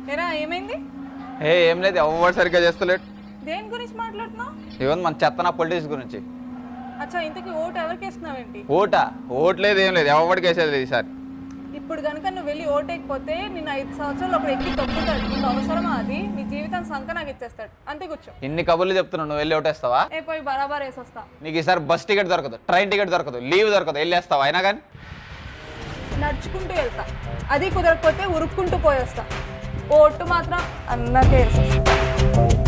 ఎరా ఏమైంది ఏ ఏం లేదు ఎవరు సరిగ్గా చేస్తలేడు దేని గురించి మాట్లాడుతున్నావు ఇవన్నీ మన చెత్తన పొలిటిక్స్ గురించి అచ్చా ఇంతకీ ఓటు ఎవరికి వేస్తున్నావేంటి ఓటా ఓట్ లేదు ఏం లేదు ఎవరికి వేసేది లేదు ఈసారి ఇప్పుడు కనుక నువ్వు వెళ్ళి ఓటు వేయకపోతే నిన్ను ఐదు సంవత్సరాలు ఒకడు ఎక్కి తొక్కుతాడు నీకు అవసరమా అది నీ జీవితం సంక నాకు ఇచ్చేస్తాడు అంతే కూర్చో ఇన్ని కబుర్లు చెప్తున్నావు నువ్వు వెళ్ళి ఓటేస్తావా ఏ పోయి బరాబర్ వేసొస్తా నీకు ఈసారి బస్ టికెట్ దొరకదు ట్రైన్ టికెట్ దొరకదు లీవ్ దొరకదు వెళ్ళేస్తావా అయినా కానీ నడుచుకుంటూ వెళ్తా అది కుదరకపోతే ఉరుక్కుంటూ పోయేస్తా ఓటు మాత్రం అన్నకే వేసేస్తా